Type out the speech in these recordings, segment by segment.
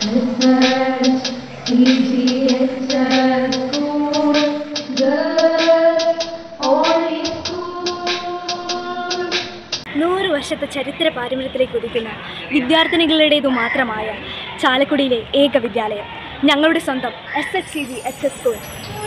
നൂറ് വർഷത്തെ ചരിത്ര പാരമ്പര്യത്തിലേക്ക് ഉദിക്കുന്ന വിദ്യാർത്ഥിനികളുടേതു മാത്രമായ ചാലക്കുടിയിലെ ഏക വിദ്യാലയം ഞങ്ങളുടെ സ്വന്തം S H C G H S school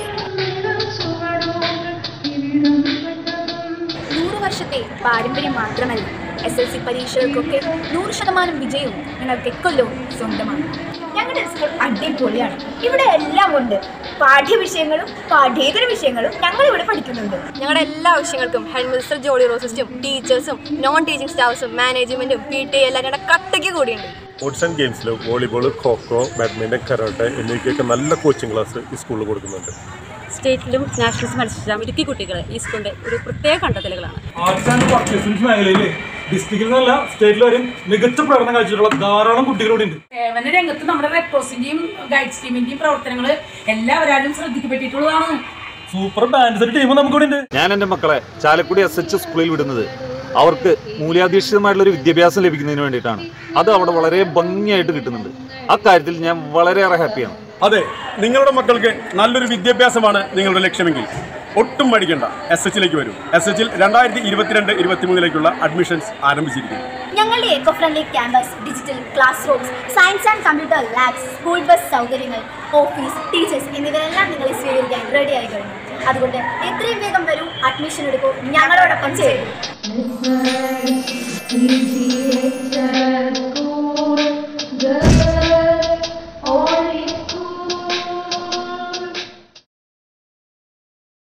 നൂറ് വർഷത്തെ പാരമ്പര്യം മാത്രമല്ല എസ് എൽ സി പരീക്ഷകൾക്കൊക്കെ നൂറ് ശതമാനം വിജയവും ഞങ്ങൾക്ക് എക്കൊല്ലവും സ്വന്തമാണ് ഞങ്ങളുടെ സ്കൂൾ അടിപൊളിയാണ് ഇവിടെ എല്ലാം ഉണ്ട് പാഠ്യവിഷയങ്ങളും പാഠ്യേതര വിഷയങ്ങളും ഞങ്ങൾ ഇവിടെ പഠിക്കുന്നുണ്ട് ഞങ്ങളുടെ എല്ലാ ആവശ്യങ്ങൾക്കും ഹെഡ് മിസ്റ്റർ ജോളി റോസിസ്റ്റും ടീച്ചേഴ്സും നോൺ ടീച്ചിങ് സ്റ്റാഫ്സും മാനേജ്മെന്റും പി ടി എല്ലാം ഞങ്ങളുടെ കട്ടയ്ക്ക് കൂടിയുണ്ട് സ്പോർട്സ് ആൻഡ് ഗെയിംസിൽ വോളിബോൾ ഖോഖോ ബാഡ്മിൻ്റൺ കരാട്ടെ എന്നിവയ്ക്കൊക്കെ നല്ല കോച്ചിങ് ക്ലാസ് ഈ സ്കൂളിൽ കൊടുക്കുന്നുണ്ട് സ്റ്റേറ്റിലും നാഷണൽസ് മത്സരിച്ച ഇടുക്കി കുട്ടികൾ ഈ സ്കൂളിന്റെ ഒരു പ്രത്യേക കണ്ടെത്തലുകളാണ് ആർട്സ് ആൻഡ് പർച്ചേസിംഗ് മേഖലയിൽ ഡിസ്ട്രിക്റ്റിൽ നിന്നല്ല സ്റ്റേറ്റിൽ വരെയും മികച്ച പ്രകടനം കാഴ്ചയിട്ടുള്ള ധാരാളം കുട്ടികളോട് ഉണ്ട് സേവന രംഗത്ത് നമ്മുടെ റെഡ് ക്രോസിന്റെയും ഗൈഡ്സ് ടീമിന്റെയും പ്രവർത്തനങ്ങൾ എല്ലാവരും ശ്രദ്ധിക്കപ്പെട്ടിട്ടുള്ളതാണ് സൂപ്പർ ബാൻഡ് സെറ്റ് ടീം നമുക്കിവിടെ ഉണ്ട് ഞാൻ എൻ്റെ മക്കളെ ചാലക്കുടി എസ് എച്ച് സ്കൂളിൽ വിടുന്നത് അവർക്ക് മൂല്യാധിഷ്ഠിതമായിട്ടുള്ള ഒരു വിദ്യാഭ്യാസം ലഭിക്കുന്നതിന് വേണ്ടിയിട്ടാണ് അത് അവിടെ വളരെ ഭംഗിയായിട്ട് കിട്ടുന്നുണ്ട് ആ കാര്യത്തിൽ ഞാൻ വളരെയേറെ ഹാപ്പിയാണ് അതെ നിങ്ങളുടെ മക്കൾക്ക് നല്ലൊരു വിദ്യാഭ്യാസമാണ് നിങ്ങളുടെ ലക്ഷ്യമെങ്കിൽ ഒട്ടും മടിക്കണ്ട എസ് എച്ചിലേക്ക് വരൂ എസ് എച്ചിൽ രണ്ടായിരത്തി ഇരുപത്തിരണ്ട് ഇരുപത്തിമൂന്നിലേക്കുള്ള അഡ്മിഷൻസ് ആരംഭിച്ചിരിക്കുന്നു ഞങ്ങളുടെ eco friendly campus digital classrooms science and computer labs school bus സൗകര്യങ്ങൾ ഓഫീസ് ടീച്ചേഴ്സ് എന്നിവയെല്ലാം നിങ്ങളെ സ്വീകരിക്കാൻ റെഡിയായി കഴിഞ്ഞു അതുകൊണ്ട് എത്രയും വേഗം വരൂ അഡ്മിഷൻ എടുക്കൂ ഞങ്ങളോടൊപ്പം ചേരൂ Easy, it's